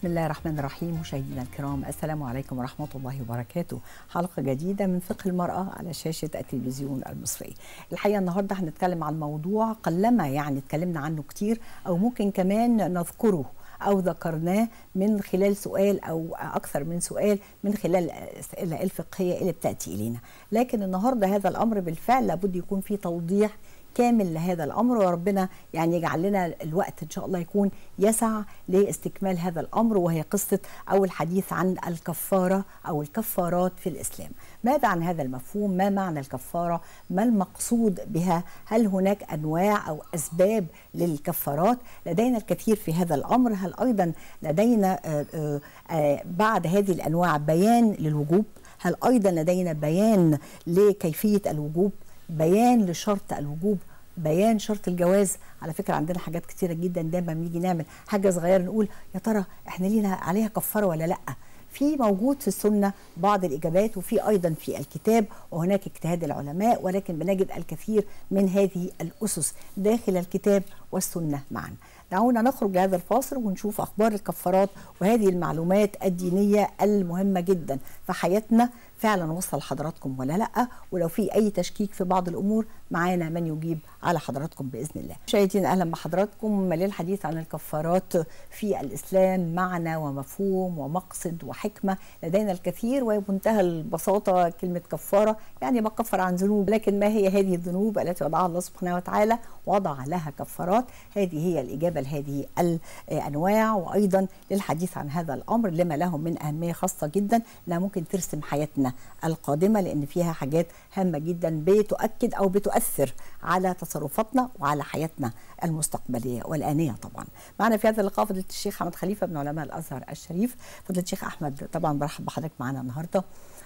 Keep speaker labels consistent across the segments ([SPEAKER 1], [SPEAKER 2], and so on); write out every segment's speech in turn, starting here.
[SPEAKER 1] بسم الله الرحمن الرحيم مشاهدينا الكرام السلام عليكم ورحمة الله وبركاته حلقة جديدة من فقه المرأة على شاشة التلفزيون المصري الحقيقة النهاردة هنتكلم عن موضوع قلما يعني اتكلمنا عنه كتير أو ممكن كمان نذكره أو ذكرناه من خلال سؤال أو أكثر من سؤال من خلال الأسئلة الفقهية اللي بتأتي إلينا لكن النهاردة هذا الأمر بالفعل لابد يكون فيه توضيح كامل لهذا الامر وربنا يعني يجعل لنا الوقت ان شاء الله يكون يسع لاستكمال هذا الامر وهي قصه او الحديث عن الكفاره او الكفارات في الاسلام. ماذا عن هذا المفهوم؟ ما معنى الكفاره؟ ما المقصود بها؟ هل هناك انواع او اسباب للكفارات؟ لدينا الكثير في هذا الامر، هل ايضا لدينا آآ آآ بعد هذه الانواع بيان للوجوب؟ هل ايضا لدينا بيان لكيفيه الوجوب؟ بيان لشرط الوجوب بيان شرط الجواز على فكره عندنا حاجات كتيره جدا دايما بنيجي نعمل حاجه صغيره نقول يا ترى احنا لينا عليها كفاره ولا لا في موجود في السنه بعض الاجابات وفي ايضا في الكتاب وهناك اجتهاد العلماء ولكن بنجد الكثير من هذه الاسس داخل الكتاب والسنه معا دعونا نخرج لهذا الفاصل ونشوف اخبار الكفارات وهذه المعلومات الدينيه المهمه جدا في حياتنا فعلا وصل حضراتكم ولا لا ولو في اي تشكيك في بعض الامور معانا من يجيب على حضراتكم باذن الله مشاهدينا اهلا بحضراتكم للحديث عن الكفارات في الاسلام معنى ومفهوم ومقصد وحكمه لدينا الكثير وبمنتهى البساطه كلمه كفاره يعني بكفر عن ذنوب لكن ما هي هذه الذنوب التي وضعها الله سبحانه وتعالى وضع لها كفارات هذه هي الاجابه لهذه الانواع وايضا للحديث عن هذا الامر لما له من اهميه خاصه جدا انها ممكن ترسم حياتنا القادمه لان فيها حاجات هامه جدا بتؤكد او بتؤثر على تصرفاتنا وعلى حياتنا المستقبليه والانيه طبعا. معنا في هذا اللقاء فضيله الشيخ احمد خليفه من علماء الازهر الشريف. فضيله الشيخ احمد طبعا برحب بحضرتك معنا النهارده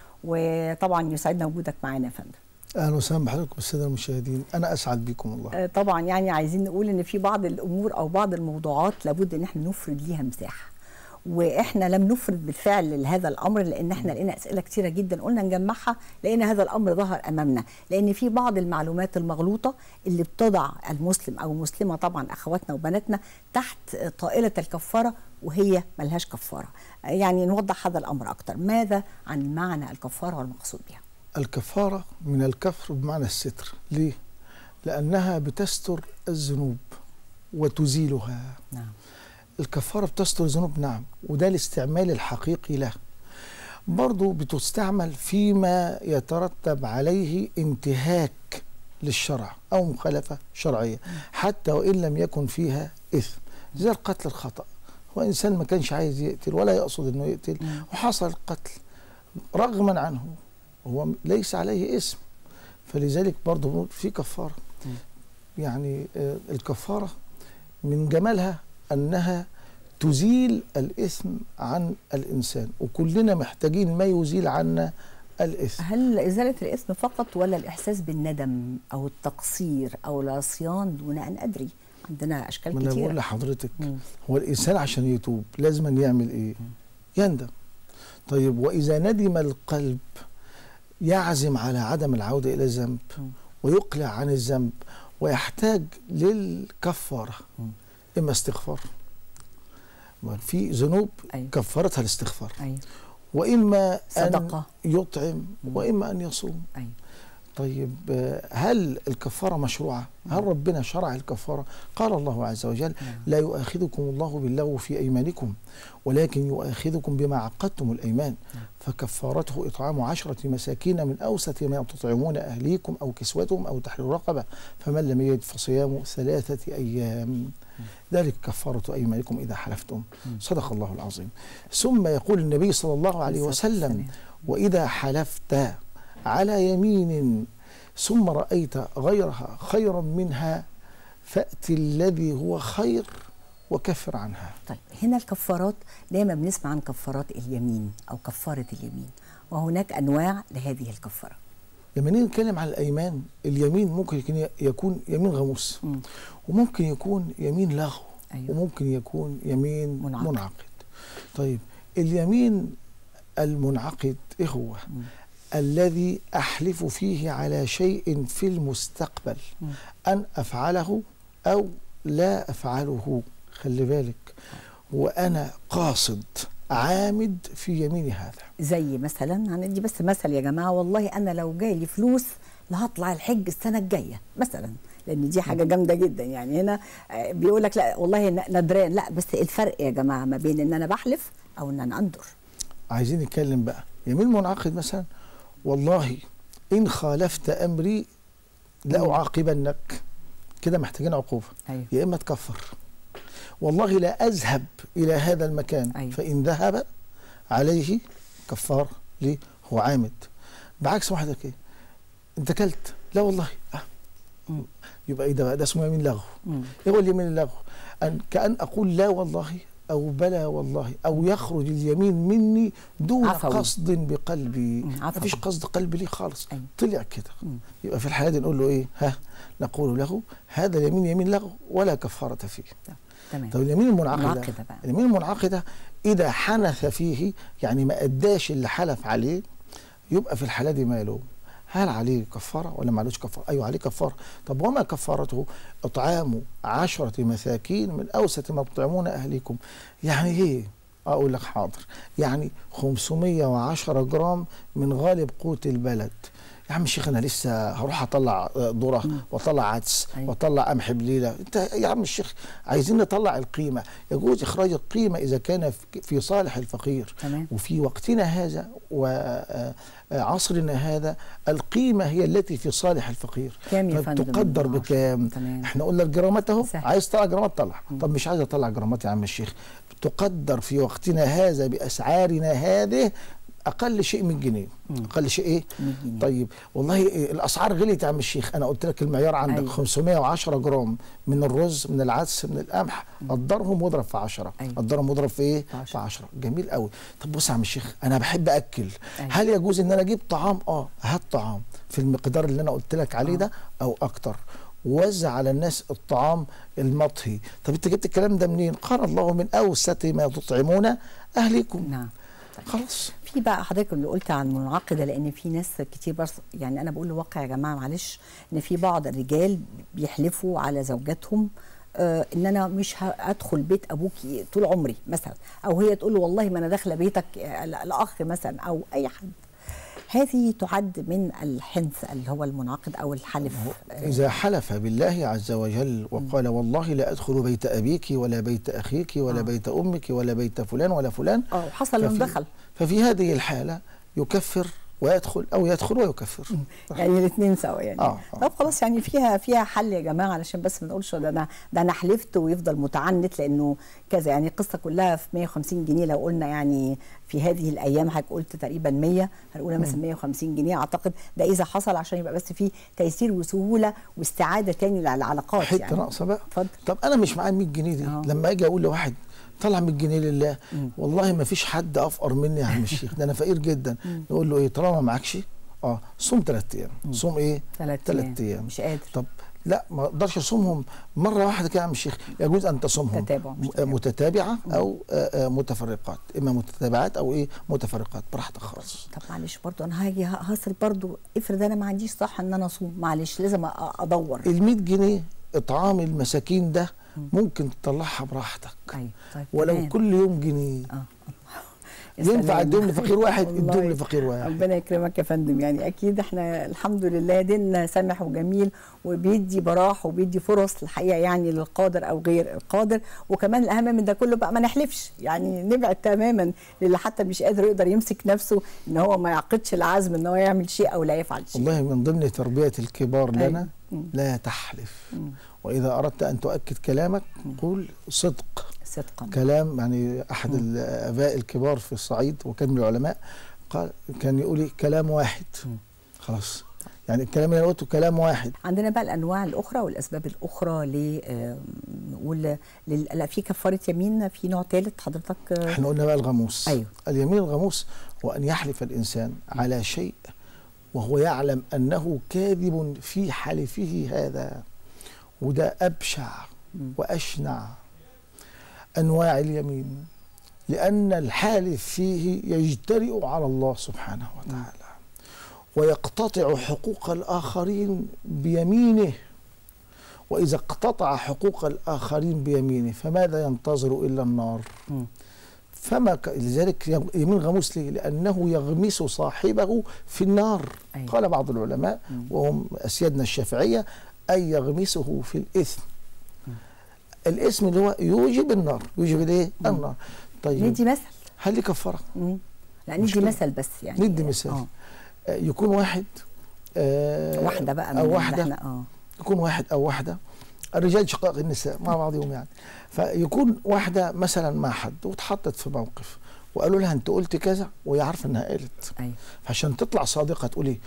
[SPEAKER 1] وطبعا يسعدنا وجودك معنا يا فندم.
[SPEAKER 2] اهلا وسهلا بحضرتك والساده المشاهدين انا اسعد بكم والله
[SPEAKER 1] طبعا يعني عايزين نقول ان في بعض الامور او بعض الموضوعات لابد ان احنا نفرد ليها مساحه واحنا لم نفرد بالفعل لهذا الامر لان احنا لقينا اسئله كثيره جدا قلنا نجمعها لقينا هذا الامر ظهر امامنا لان في بعض المعلومات المغلوطه اللي بتضع المسلم او المسلمه طبعا اخواتنا وبناتنا تحت طائله الكفاره وهي ملهاش كفاره يعني نوضح هذا الامر اكتر ماذا عن معنى الكفاره والمقصود بها
[SPEAKER 2] الكفاره من الكفر بمعنى الستر ليه لانها بتستر الذنوب وتزيلها
[SPEAKER 1] نعم
[SPEAKER 2] الكفاره بتستر الذنوب نعم وده الاستعمال الحقيقي له برضه بتستعمل فيما يترتب عليه انتهاك للشرع او مخالفه شرعيه حتى وان لم يكن فيها اثم زي القتل الخطا هو انسان ما كانش عايز يقتل ولا يقصد انه يقتل وحصل القتل رغما عنه هو ليس عليه اسم فلذلك برضه في كفاره يعني الكفاره من جمالها انها تزيل الاثم عن الانسان وكلنا محتاجين ما يزيل عنا الاثم
[SPEAKER 1] هل ازاله الاثم فقط ولا الاحساس بالندم او التقصير او العصيان دون ان ادري عندنا اشكال
[SPEAKER 2] ما
[SPEAKER 1] كتيره
[SPEAKER 2] انا بقول لحضرتك هو الانسان عشان يتوب لازم أن يعمل ايه يندم طيب واذا ندم القلب يعزم على عدم العوده الى الذنب ويقلع عن الذنب ويحتاج للكفاره اما استغفار في ذنوب
[SPEAKER 1] أيوة.
[SPEAKER 2] كفرتها الاستغفار
[SPEAKER 1] أيوة.
[SPEAKER 2] واما
[SPEAKER 1] صدقة.
[SPEAKER 2] ان يطعم واما ان يصوم
[SPEAKER 1] أيوة.
[SPEAKER 2] طيب هل الكفاره مشروعه هل ربنا شرع الكفاره قال الله عز وجل لا يؤاخذكم الله باللغو في ايمانكم ولكن يؤاخذكم بما عقدتم الايمان فكفارته اطعام عشره مساكين من اوسط ما تطعمون اهليكم او كسوتهم او تحرير رقبه فمن لم يجد فصيام ثلاثه ايام ذلك كفارة أيمانكم إذا حلفتم صدق الله العظيم ثم يقول النبي صلى الله عليه وسلم وإذا حلفت على يمين ثم رأيت غيرها خيرا منها فأت الذي هو خير وكفر عنها
[SPEAKER 1] طيب هنا الكفارات دايما بنسمع عن كفارات اليمين او كفاره اليمين وهناك انواع لهذه الكفاره
[SPEAKER 2] لما نيجي نتكلم عن الايمان اليمين ممكن يكون يمين غموس
[SPEAKER 1] م.
[SPEAKER 2] وممكن يكون يمين لغو
[SPEAKER 1] أيوة.
[SPEAKER 2] وممكن يكون يمين
[SPEAKER 1] منعقد.
[SPEAKER 2] منعقد طيب اليمين المنعقد ايه هو
[SPEAKER 1] م.
[SPEAKER 2] الذي احلف فيه على شيء في المستقبل
[SPEAKER 1] م.
[SPEAKER 2] ان افعله او لا افعله خلي بالك وانا قاصد عامد في يميني هذا
[SPEAKER 1] زي مثلا هندي بس مثل يا جماعه والله انا لو جاي لي فلوس لا هطلع الحج السنه الجايه مثلا لان دي حاجه جامده جدا يعني هنا آه، بيقول لك لا والله ن- ندران لا بس الفرق يا جماعه ما بين ان انا بحلف او ان انا انظر
[SPEAKER 2] عايزين نتكلم بقى يمين منعقد مثلا والله ان خالفت امري لاعاقبنك كده محتاجين عقوبه
[SPEAKER 1] ايوه
[SPEAKER 2] يا اما تكفر والله لا اذهب الى هذا المكان
[SPEAKER 1] أيوة.
[SPEAKER 2] فان ذهب عليه كفار ليه هو عامد بعكس واحد ايه انت كلت لا والله آه.
[SPEAKER 1] مم.
[SPEAKER 2] يبقى ايه ده بقى ده اسمه يمين لغو
[SPEAKER 1] مم.
[SPEAKER 2] ايه هو اليمين اللغو أن كأن أقول لا والله أو بلى والله أو يخرج اليمين مني دون
[SPEAKER 1] عفوي.
[SPEAKER 2] قصد بقلبي
[SPEAKER 1] مم، عفوي.
[SPEAKER 2] مفيش قصد قلبي ليه خالص
[SPEAKER 1] أيوة.
[SPEAKER 2] طلع كده
[SPEAKER 1] مم.
[SPEAKER 2] يبقى في الحالة دي نقول له إيه ها نقول له هذا اليمين يمين لغو ولا كفارة فيه
[SPEAKER 1] تمام
[SPEAKER 2] طب اليمين المنعقدة
[SPEAKER 1] منعقدة بقى.
[SPEAKER 2] اليمين المنعقدة إذا حنث فيه يعني ما أداش اللي حلف عليه يبقى في الحالة دي ماله هل عليه كفارة ولا ما عليهش كفارة؟ أيوه عليه كفارة طب وما كفارته؟ إطعام عشرة مساكين من أوسط ما تطعمون أهليكم يعني إيه؟ أقول لك حاضر يعني 510 جرام من غالب قوت البلد يا عم الشيخ انا لسه هروح اطلع آه، ذره واطلع عدس
[SPEAKER 1] أيوة.
[SPEAKER 2] واطلع قمح بليله انت يا عم الشيخ عايزين نطلع القيمه يجوز اخراج القيمه اذا كان في- في صالح الفقير
[SPEAKER 1] تمام
[SPEAKER 2] وفي وقتنا هذا وعصرنا هذا القيمة هي التي في صالح الفقير
[SPEAKER 1] كام يا فندم
[SPEAKER 2] تقدر
[SPEAKER 1] من
[SPEAKER 2] بكام
[SPEAKER 1] تمام
[SPEAKER 2] احنا قلنا الجرامات اهو
[SPEAKER 1] سهل.
[SPEAKER 2] عايز تطلع جرامات طلع طب مش عايز اطلع جرامات يا عم الشيخ تقدر في وقتنا هذا باسعارنا هذه اقل شيء 100 جنيه
[SPEAKER 1] مم.
[SPEAKER 2] اقل شيء ايه
[SPEAKER 1] 100 جنيه
[SPEAKER 2] طيب والله إيه الاسعار غليت يا عم الشيخ انا قلت لك المعيار عندك
[SPEAKER 1] أيوة.
[SPEAKER 2] 510 جرام من الرز من العدس من القمح قدرهم واضرب في 10
[SPEAKER 1] أيوة.
[SPEAKER 2] قدرهم واضرب في ايه
[SPEAKER 1] في عشرة.
[SPEAKER 2] في 10 جميل قوي طب بص يا عم الشيخ انا بحب اكل
[SPEAKER 1] أيوة.
[SPEAKER 2] هل يجوز ان انا اجيب طعام اه هات طعام في المقدار اللي انا قلت لك عليه
[SPEAKER 1] آه.
[SPEAKER 2] ده او اكتر وزع على الناس الطعام المطهي طب انت جبت الكلام ده منين قال الله من اوسط ما تطعمون اهليكم
[SPEAKER 1] نعم
[SPEAKER 2] خلاص
[SPEAKER 1] في بقى حضرتك اللي قلت عن منعقده لان في ناس كتير بس يعني انا بقول الواقع يا جماعه معلش ان في بعض الرجال بيحلفوا على زوجاتهم آه ان انا مش هدخل بيت ابوكي طول عمري مثلا او هي تقول له والله ما انا داخله بيتك آه، الاخ مثلا او اي حد هذه تعد من الحنث اللي هو المنعقد او الحلف آه،
[SPEAKER 2] إذا حلف بالله عز وجل وقال والله لا أدخل بيت أبيك ولا بيت أخيك ولا
[SPEAKER 1] آه.
[SPEAKER 2] بيت أمك ولا بيت فلان ولا فلان
[SPEAKER 1] اه وحصل انه
[SPEAKER 2] ففي-
[SPEAKER 1] دخل
[SPEAKER 2] ففي هذه الحالة يكفر ويدخل أو يدخل ويكفر
[SPEAKER 1] يعني الاثنين سوا يعني
[SPEAKER 2] آه، آه.
[SPEAKER 1] طب خلاص يعني فيها فيها حل يا جماعه علشان بس ما نقولش ده انا ده انا حلفت ويفضل متعنت لانه كذا يعني القصه كلها في 150 جنيه لو قلنا يعني في هذه الايام حضرتك قلت تقريبا 100 هنقولها مثلا 150 جنيه اعتقد ده اذا حصل عشان يبقى بس في تيسير وسهوله واستعاده تاني للعلاقات
[SPEAKER 2] حتة
[SPEAKER 1] يعني
[SPEAKER 2] ناقصة بقى
[SPEAKER 1] اتفضل
[SPEAKER 2] طب أنا مش معايا 100 جنيه دي
[SPEAKER 1] آه.
[SPEAKER 2] لما أجي أقول لواحد طلع 100 جنيه لله
[SPEAKER 1] مم.
[SPEAKER 2] والله ما فيش حد أفقر مني يا عم الشيخ ده أنا فقير جدا نقول له إيه طالما معكش اه صوم ثلاث أيام صوم إيه
[SPEAKER 1] ثلاث
[SPEAKER 2] ثلاث أيام
[SPEAKER 1] مش قادر
[SPEAKER 2] طب لا ما اقدرش اصومهم مره واحده كده يا عم الشيخ يجوز ان تصومهم
[SPEAKER 1] تتابع، مش
[SPEAKER 2] م-
[SPEAKER 1] تتابع.
[SPEAKER 2] متتابعه او آه، آه، متفرقات اما متتابعات او ايه متفرقات براحتك خالص
[SPEAKER 1] طب معلش برضو انا هاجي هصل برضو افرض انا ما عنديش صح ان انا اصوم معلش لازم أ- ادور
[SPEAKER 2] ال 100 جنيه اطعام المساكين ده ممكن تطلعها براحتك
[SPEAKER 1] ايوه طيب
[SPEAKER 2] ولو
[SPEAKER 1] تمام.
[SPEAKER 2] كل يوم جنيه
[SPEAKER 1] اه يا
[SPEAKER 2] ينفع
[SPEAKER 1] سلام.
[SPEAKER 2] اديهم لفقير واحد
[SPEAKER 1] والله
[SPEAKER 2] اديهم لفقير واحد
[SPEAKER 1] ربنا يكرمك يا فندم يعني اكيد احنا الحمد لله ديننا سامح وجميل وبيدي براح وبيدي فرص الحقيقه يعني للقادر او غير القادر وكمان الاهم من ده كله بقى ما نحلفش يعني نبعد تماما للي حتى مش قادر يقدر يمسك نفسه ان هو ما يعقدش العزم ان هو يعمل شيء او لا يفعل شيء
[SPEAKER 2] والله من ضمن تربيه الكبار
[SPEAKER 1] أيوة.
[SPEAKER 2] لنا
[SPEAKER 1] مم.
[SPEAKER 2] لا تحلف
[SPEAKER 1] مم.
[SPEAKER 2] واذا اردت ان تؤكد كلامك قول صدق
[SPEAKER 1] صدقا
[SPEAKER 2] كلام يعني احد الاباء الكبار في الصعيد وكان من العلماء قال كان يقول لي كلام واحد
[SPEAKER 1] مم.
[SPEAKER 2] خلاص يعني الكلام اللي أنا قلته كلام واحد
[SPEAKER 1] عندنا بقى الانواع الاخرى والاسباب الاخرى ل آه، نقول لل- لا في كفاره يمين في نوع ثالث حضرتك آه،
[SPEAKER 2] احنا قلنا بقى الغموس
[SPEAKER 1] أيوه.
[SPEAKER 2] اليمين الغموس هو ان يحلف الانسان على شيء وهو يعلم انه كاذب في حلفه هذا وده ابشع
[SPEAKER 1] مم.
[SPEAKER 2] واشنع انواع اليمين لان الحالف فيه يجترئ على الله سبحانه وتعالى ويقتطع حقوق الاخرين بيمينه واذا اقتطع حقوق الاخرين بيمينه فماذا ينتظر الا النار
[SPEAKER 1] مم.
[SPEAKER 2] فما ك... لذلك يغ- يمين غموس ليه؟ لأنه يغمس صاحبه في النار
[SPEAKER 1] أيوة.
[SPEAKER 2] قال بعض العلماء
[SPEAKER 1] مم.
[SPEAKER 2] وهم أسيادنا الشافعية أي يغمسه في الإثم الإثم اللي هو يوجب النار يوجب الإيه؟ النار طيب
[SPEAKER 1] ندي مثل
[SPEAKER 2] هل لي كفارة؟
[SPEAKER 1] مم. لا ندي
[SPEAKER 2] مشكلة.
[SPEAKER 1] مثل بس يعني
[SPEAKER 2] ندي مثال.
[SPEAKER 1] آه.
[SPEAKER 2] آه، يكون واحد آه
[SPEAKER 1] واحدة بقى من
[SPEAKER 2] أو
[SPEAKER 1] اللي
[SPEAKER 2] واحدة
[SPEAKER 1] احنا اه
[SPEAKER 2] يكون واحد او واحده الرجال شقاق النساء مع بعضهم يعني فيكون واحده مثلا مع حد واتحطت في موقف وقالوا لها انت قلت كذا وهي عارفه انها قالت
[SPEAKER 1] ايوه
[SPEAKER 2] فعشان تطلع صادقه تقول ايه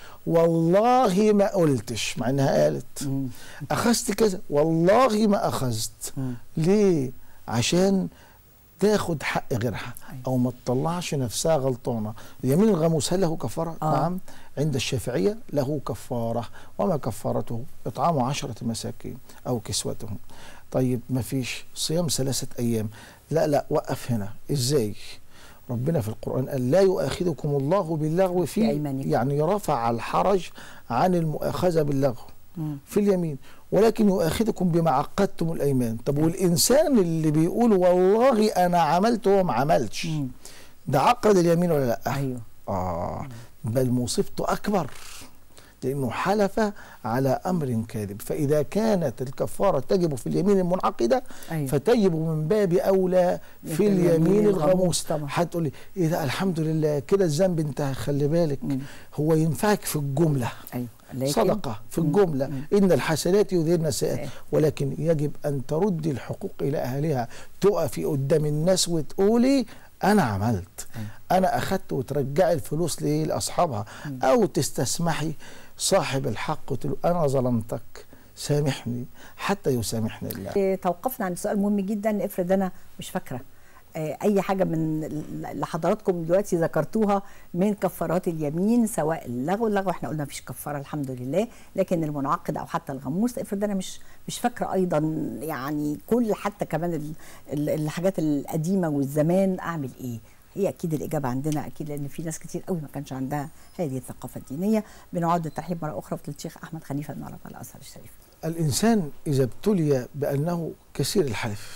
[SPEAKER 2] والله ما قلتش مع انها قالت
[SPEAKER 1] مم.
[SPEAKER 2] اخذت كذا والله ما اخذت
[SPEAKER 1] مم.
[SPEAKER 2] ليه عشان تاخد حق غيرها
[SPEAKER 1] أيوة.
[SPEAKER 2] او ما تطلعش نفسها غلطانه يمين الغموس هل له كفاره
[SPEAKER 1] آه.
[SPEAKER 2] نعم عند الشافعيه له كفاره وما كفارته اطعام عشرة مساكين او كسوتهم طيب ما فيش صيام ثلاثه ايام لا لا وقف هنا ازاي ربنا في القرآن قال لا يؤاخذكم الله باللغو
[SPEAKER 1] في
[SPEAKER 2] في
[SPEAKER 1] أيمانكم.
[SPEAKER 2] يعني رفع الحرج عن المؤاخذة باللغو
[SPEAKER 1] مم.
[SPEAKER 2] في اليمين ولكن يؤاخذكم بما عقدتم الايمان طب والانسان اللي بيقول والله انا عملت وهو ما عملش
[SPEAKER 1] مم.
[SPEAKER 2] ده عقد اليمين ولا لا
[SPEAKER 1] ايوه
[SPEAKER 2] اه بل مصيبته اكبر لانه حلف على امر كاذب فاذا كانت الكفاره تجب في اليمين المنعقده
[SPEAKER 1] ايوه
[SPEAKER 2] فتجب من باب اولى في
[SPEAKER 1] في اليمين
[SPEAKER 2] اليمين
[SPEAKER 1] الغموس
[SPEAKER 2] الغموس
[SPEAKER 1] طبعا.
[SPEAKER 2] هتقول لي ايه ده الحمد لله كده الذنب انتهى خلي بالك
[SPEAKER 1] مم.
[SPEAKER 2] هو ينفعك في الجمله
[SPEAKER 1] ايوه لكن
[SPEAKER 2] صدقة في
[SPEAKER 1] مم.
[SPEAKER 2] الجملة
[SPEAKER 1] مم.
[SPEAKER 2] إن الحسنات يذهبن السيئات
[SPEAKER 1] إيه.
[SPEAKER 2] ولكن يجب أن تردي الحقوق إلى أهلها تقفي قدام الناس وتقولي أنا عملت أنا أخدت وترجعي الفلوس لإيه لأصحابها أو تستسمحي صاحب الحق وتقول له أنا ظلمتك سامحني حتى يسامحني الله
[SPEAKER 1] إيه، توقفنا عند سؤال مهم جدا افرض انا مش فاكره آه، اي حاجه من اللي حضراتكم دلوقتي ذكرتوها من كفارات اليمين سواء اللغو اللغو احنا قلنا مفيش كفاره الحمد لله لكن المنعقد او حتى الغموس افرض انا مش مش فاكره ايضا يعني كل حتى كمان ال- ال- الحاجات القديمه والزمان اعمل ايه هي اكيد الاجابه عندنا اكيد لان في ناس كتير قوي ما كانش عندها هذه الثقافه الدينيه بنعود الترحيب مره اخرى في الشيخ احمد خليفه النهارده على الازهر الشريف
[SPEAKER 2] الإنسان إذا ابتلي بأنه كثير الحلف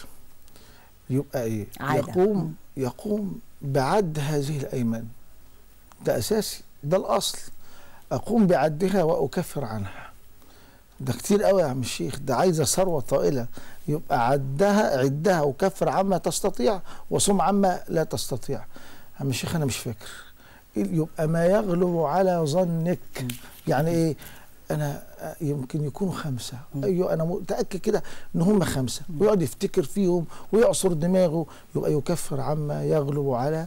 [SPEAKER 2] يبقى إيه
[SPEAKER 1] عادة.
[SPEAKER 2] يقوم
[SPEAKER 1] مم.
[SPEAKER 2] يقوم بعد هذه الأيمان ده أساسي ده الأصل أقوم بعدها وأكفر عنها ده كتير قوي يا عم الشيخ ده عايزة ثروة طائلة يبقى عدها عدها وكفر عما تستطيع وصم عما لا تستطيع عم الشيخ أنا مش فاكر يبقى ما يغلب على ظنك يعني إيه أنا يمكن يكونوا خمسة
[SPEAKER 1] مم.
[SPEAKER 2] أيوة أنا متأكد كده إن هم خمسة ويقعد يفتكر فيهم ويعصر دماغه يبقى يكفر عما يغلب على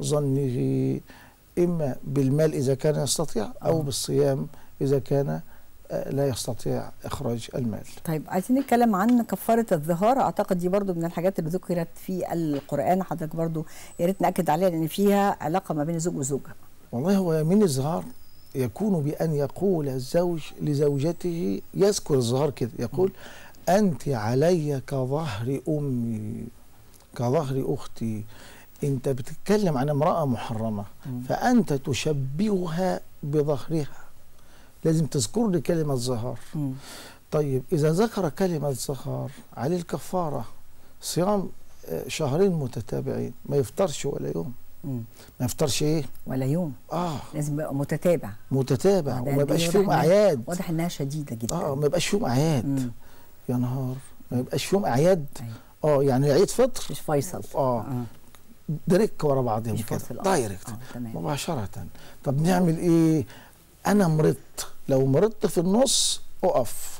[SPEAKER 2] ظنه إما بالمال إذا كان يستطيع أو
[SPEAKER 1] آه.
[SPEAKER 2] بالصيام إذا كان آه، لا يستطيع إخراج المال
[SPEAKER 1] طيب عايزين نتكلم عن كفارة الظهار أعتقد دي برضو من الحاجات اللي ذكرت في القرآن حضرتك برضو يا ريت نأكد عليها لأن فيها علاقة ما بين الزوج وزوجها
[SPEAKER 2] والله هو يمين الظهار يكون بأن يقول الزوج لزوجته يذكر الظهار كده يقول أنت علي كظهر أمي كظهر أختي أنت بتتكلم عن امرأة محرمة
[SPEAKER 1] مم.
[SPEAKER 2] فأنت تشبهها بظهرها لازم تذكر لي كلمة ظهار
[SPEAKER 1] مم.
[SPEAKER 2] طيب إذا ذكر كلمة ظهار عليه الكفارة صيام آه، شهرين متتابعين ما يفطرش ولا يوم
[SPEAKER 1] مم.
[SPEAKER 2] ما يفطرش ايه
[SPEAKER 1] ولا يوم
[SPEAKER 2] اه
[SPEAKER 1] لازم يبقى متتابع
[SPEAKER 2] متتابع
[SPEAKER 1] ده
[SPEAKER 2] وما
[SPEAKER 1] قد
[SPEAKER 2] يبقاش
[SPEAKER 1] إيه
[SPEAKER 2] فيهم
[SPEAKER 1] واضح إنها-
[SPEAKER 2] اعياد
[SPEAKER 1] واضح إنها شديدة جدا
[SPEAKER 2] اه ما يبقاش فيهم اعياد
[SPEAKER 1] مم.
[SPEAKER 2] يا نهار ما يبقاش فيهم اعياد
[SPEAKER 1] أيوة.
[SPEAKER 2] اه يعني عيد فطر
[SPEAKER 1] مش فيصل
[SPEAKER 2] اه دايركت ورا بعضهم
[SPEAKER 1] مش
[SPEAKER 2] كده
[SPEAKER 1] فاصل آه.
[SPEAKER 2] دايركت
[SPEAKER 1] آه. تمام
[SPEAKER 2] مباشرة طب نعمل ايه انا مرضت لو مرضت في النص اقف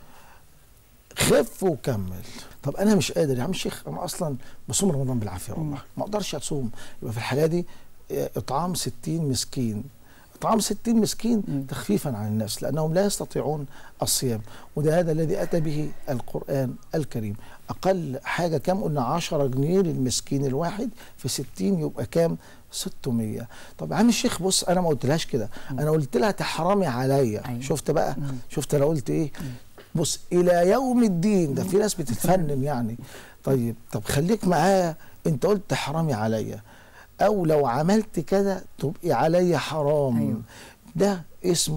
[SPEAKER 2] خف وكمل طب انا مش قادر يا عم الشيخ انا اصلا بصوم رمضان بالعافيه والله ما اقدرش اصوم يبقى في الحاله دي آه، اطعام 60 مسكين اطعام 60 مسكين
[SPEAKER 1] مم.
[SPEAKER 2] تخفيفا عن الناس لانهم لا يستطيعون الصيام وده هذا الذي اتى به القران الكريم اقل حاجه كام قلنا 10 جنيه للمسكين الواحد في 60 يبقى كام 600 طب يا عم الشيخ بص انا ما قلتلهاش كده انا قلت لها تحرمي عليا
[SPEAKER 1] أيوة.
[SPEAKER 2] شفت بقى
[SPEAKER 1] مم.
[SPEAKER 2] شفت انا قلت ايه بص الى يوم الدين ده في ناس بتتفنن يعني طيب طب خليك معايا انت قلت تحرمي عليا او لو عملت كده تبقي عليا حرام
[SPEAKER 1] أيوة.
[SPEAKER 2] ده اسمه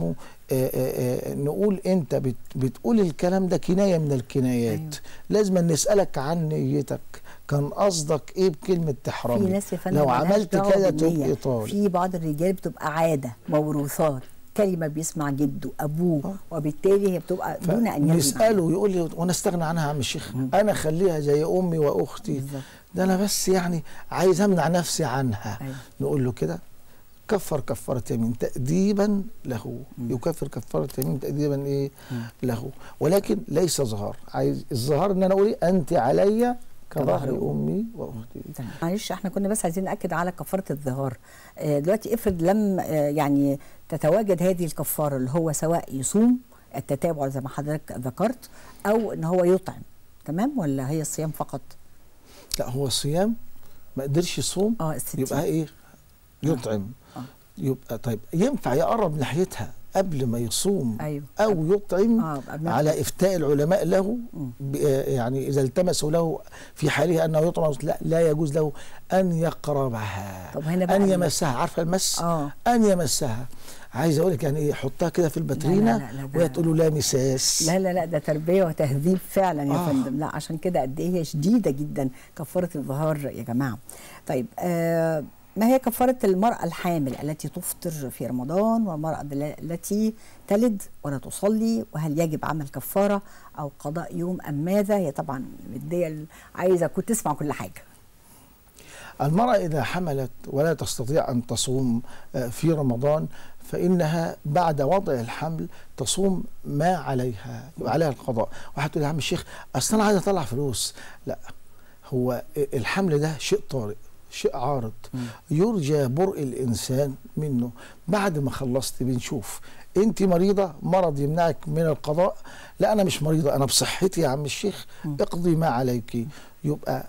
[SPEAKER 2] آه، آه، آه، نقول انت بت بتقول الكلام ده كنايه من الكنايات
[SPEAKER 1] أيوة.
[SPEAKER 2] لازم نسالك عن نيتك كان قصدك ايه بكلمه
[SPEAKER 1] في
[SPEAKER 2] تحرمي
[SPEAKER 1] ناس يا فندم
[SPEAKER 2] لو
[SPEAKER 1] ملهاش
[SPEAKER 2] عملت
[SPEAKER 1] دعوة
[SPEAKER 2] كده
[SPEAKER 1] بالنية.
[SPEAKER 2] تبقى طالب
[SPEAKER 1] في بعض الرجال بتبقى عاده موروثات كلمه بيسمع جده ابوه
[SPEAKER 2] آه.
[SPEAKER 1] وبالتالي هي بتبقى دون ان يندم
[SPEAKER 2] نساله يقول لي وانا استغنى عنها يا عم الشيخ انا اخليها زي امي واختي
[SPEAKER 1] بالظبط.
[SPEAKER 2] ده انا بس يعني عايز امنع نفسي عنها
[SPEAKER 1] أيوة.
[SPEAKER 2] نقول له كده كفر كفاره يمين تاديبا له يكفر كفاره يمين تاديبا ايه له ولكن ليس ظهار عايز الظهار ان انا اقول إيه؟ انت علي كظهر
[SPEAKER 1] كظهر
[SPEAKER 2] امي واختي
[SPEAKER 1] تمام. معلش احنا كنا بس عايزين ناكد على كفاره الظهار آه، دلوقتي افرض لم آه، يعني تتواجد هذه الكفاره اللي هو سواء يصوم التتابع زي ما حضرتك ذكرت او ان هو يطعم تمام ولا هي الصيام فقط
[SPEAKER 2] لا هو الصيام ما قدرش يصوم
[SPEAKER 1] اه الستين
[SPEAKER 2] يبقى ايه يطعم
[SPEAKER 1] آه.
[SPEAKER 2] يبقى طيب ينفع يقرب ناحيتها قبل ما يصوم
[SPEAKER 1] ايوه
[SPEAKER 2] او يطعم
[SPEAKER 1] اه قبل ما-
[SPEAKER 2] على افتاء العلماء له ب- آه، يعني اذا التمسوا له في حاله انه يطعم لا, لا يجوز له ان يقربها
[SPEAKER 1] طب هنا بقى
[SPEAKER 2] ان
[SPEAKER 1] ال-
[SPEAKER 2] يمسها عارفه المس
[SPEAKER 1] اه
[SPEAKER 2] ان يمسها عايز اقول لك يعني ايه حطها كده في الباترينا
[SPEAKER 1] لا، لا، ده-
[SPEAKER 2] وهي تقول له لا مساس
[SPEAKER 1] لا لا لا ده تربيه وتهذيب فعلا يا
[SPEAKER 2] آه.
[SPEAKER 1] فندم لا عشان كده قد ايه هي شديده جدا كفاره الظهار يا جماعه طيب آه ما هي كفاره المراه الحامل التي تفطر في رمضان والمراه دل- التي تلد ولا تصلي وهل يجب عمل كفاره او قضاء يوم ام ماذا هي طبعا مديه ال- عايزه كنت تسمع كل حاجه
[SPEAKER 2] المرأة إذا حملت ولا تستطيع أن تصوم آه، في رمضان فإنها بعد وضع الحمل تصوم ما عليها يبقى عليها القضاء واحد تقول يا عم الشيخ أصل أنا عايز أطلع فلوس لا هو الحمل ده شيء طارئ شيء عارض يرجى برء الإنسان منه بعد ما خلصت بنشوف انت مريضة مرض يمنعك من القضاء لا أنا مش مريضة أنا بصحتي يا عم الشيخ اقضي ما عليك يبقى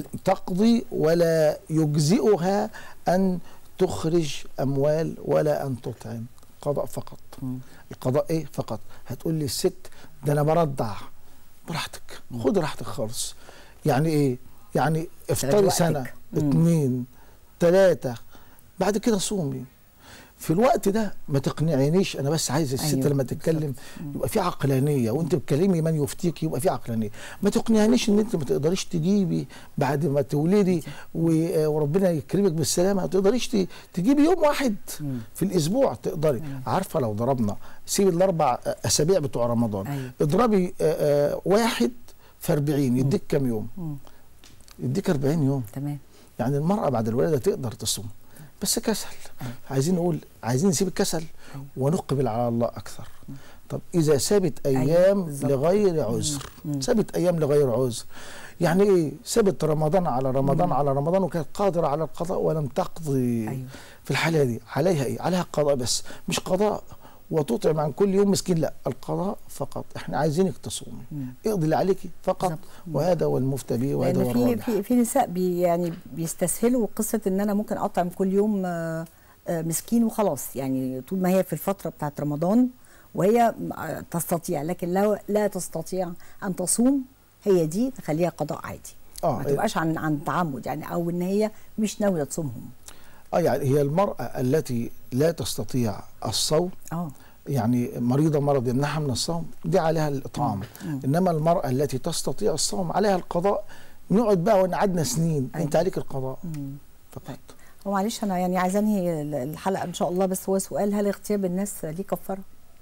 [SPEAKER 2] تقضي ولا يجزئها أن تخرج أموال ولا أن تطعم قضاء فقط القضاء إيه فقط هتقول لي الست ده أنا برضع براحتك خد راحتك خالص يعني إيه يعني افطري
[SPEAKER 1] وقتك.
[SPEAKER 2] سنة
[SPEAKER 1] مم.
[SPEAKER 2] اتنين تلاتة بعد كده صومي في الوقت ده ما تقنعينيش انا بس عايز الست
[SPEAKER 1] أيوة،
[SPEAKER 2] لما تتكلم يبقى في عقلانيه وانت بتكلمي من يفتيك يبقى في عقلانيه ما تقنعنيش ان انت ما تقدريش تجيبي بعد ما تولدي و- وربنا يكرمك بالسلامه ما تقدريش ت- تجيبي يوم واحد في الاسبوع تقدري عارفه لو ضربنا سيب الاربع اسابيع بتوع رمضان
[SPEAKER 1] أيوة.
[SPEAKER 2] اضربي آه، آه، واحد في 40 يديك كام يوم
[SPEAKER 1] مم.
[SPEAKER 2] يديك 40 يوم
[SPEAKER 1] تمام
[SPEAKER 2] يعني المرأة بعد الولادة تقدر تصوم بس كسل عايزين نقول عايزين نسيب الكسل ونقبل على الله أكثر طب إذا سابت
[SPEAKER 1] أيوة،
[SPEAKER 2] أيام
[SPEAKER 1] بالظبط.
[SPEAKER 2] لغير عذر سابت أيام لغير عذر يعني إيه سابت رمضان على رمضان على رمضان وكانت قادرة على القضاء ولم تقضي
[SPEAKER 1] أيوة.
[SPEAKER 2] في الحالة دي عليها إيه عليها قضاء بس مش قضاء وتطعم عن كل يوم مسكين لا القضاء فقط احنا عايزينك تصومي اقضي اللي عليكي فقط
[SPEAKER 1] بالظبط.
[SPEAKER 2] وهذا هو المفتى به وهذا
[SPEAKER 1] لان
[SPEAKER 2] هو
[SPEAKER 1] في
[SPEAKER 2] الراجح
[SPEAKER 1] في في نساء بي يعني بيستسهلوا قصه ان انا ممكن اطعم كل يوم آه، آه، مسكين وخلاص يعني طول ما هي في الفتره بتاعت رمضان وهي آه، تستطيع لكن لو لا تستطيع ان تصوم هي دي تخليها قضاء عادي
[SPEAKER 2] آه،
[SPEAKER 1] ما تبقاش عن عن تعمد يعني او ان هي مش ناويه تصومهم
[SPEAKER 2] اه يعني هي المرأة التي لا تستطيع الصوم
[SPEAKER 1] اه
[SPEAKER 2] يعني مريضة مرض يمنعها من الصوم دي عليها الإطعام إنما المرأة التي تستطيع الصوم عليها القضاء نقعد بقى ونقعدنا سنين
[SPEAKER 1] أيوة.
[SPEAKER 2] أنت عليك القضاء فقط
[SPEAKER 1] هو معلش انا يعني عايزه انهي الحلقه ان شاء الله بس هو سؤال هل اغتياب الناس ليه كفاره؟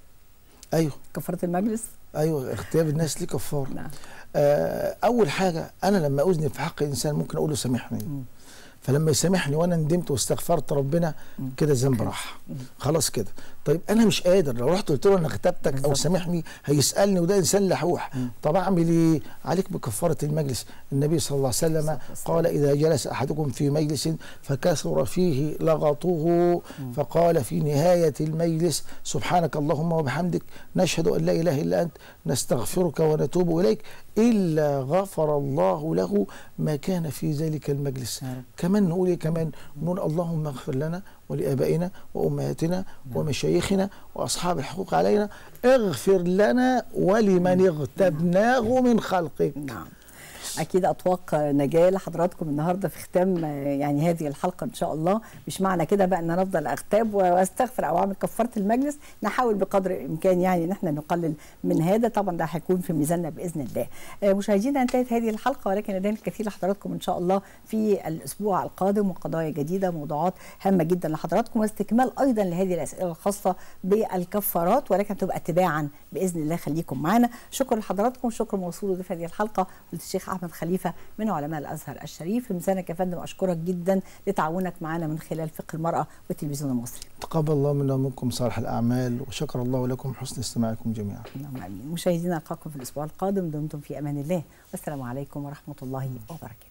[SPEAKER 2] أيوه
[SPEAKER 1] كفاره المجلس؟
[SPEAKER 2] أيوه اغتياب الناس ليه كفار
[SPEAKER 1] نعم
[SPEAKER 2] آه أول حاجة أنا لما أذنب في حق إنسان ممكن أقول له سامحني فلما يسامحني وانا ندمت واستغفرت ربنا كده الذنب راح خلاص كده طيب انا مش قادر لو رحت قلت له انا اغتبتك او
[SPEAKER 1] بالظبط.
[SPEAKER 2] سامحني هيسالني وده انسان لحوح طب اعمل ايه عليك بكفاره المجلس النبي صلى الله عليه وسلم قال اذا جلس احدكم في مجلس فكثر فيه لغطه فقال في نهايه المجلس سبحانك اللهم وبحمدك نشهد ان لا اله الا انت نستغفرك ونتوب اليك الا غفر الله له ما كان في ذلك المجلس
[SPEAKER 1] يا رب.
[SPEAKER 2] كمان نقول ايه كمان نقول اللهم اغفر لنا ولابائنا وامهاتنا ومشايخنا واصحاب الحقوق علينا اغفر لنا ولمن اغتبناه من خلقك
[SPEAKER 1] نعم اكيد اطواق نجاه لحضراتكم النهارده في ختام يعني هذه الحلقه ان شاء الله مش معنى كده بقى ان انا افضل اغتاب واستغفر او اعمل كفاره المجلس نحاول بقدر الامكان يعني ان احنا نقلل من هذا طبعا ده هيكون في ميزاننا باذن الله مشاهدينا انتهت هذه الحلقه ولكن لدينا الكثير لحضراتكم ان شاء الله في الاسبوع القادم وقضايا جديده موضوعات هامه جدا لحضراتكم واستكمال ايضا لهذه الاسئله الخاصه بالكفارات ولكن تبقى تباعا باذن الله خليكم معنا شكرا لحضراتكم شكر موصول في هذه الحلقه للشيخ احمد خليفه من علماء الازهر الشريف في ميزانك يا فندم اشكرك جدا لتعاونك معنا من خلال فقه المراه والتلفزيون المصري
[SPEAKER 2] تقبل الله منا ومنكم صالح الاعمال وشكر الله لكم حسن استماعكم جميعا
[SPEAKER 1] اللهم امين مشاهدينا القاكم في الاسبوع القادم دمتم في امان الله والسلام عليكم ورحمه الله وبركاته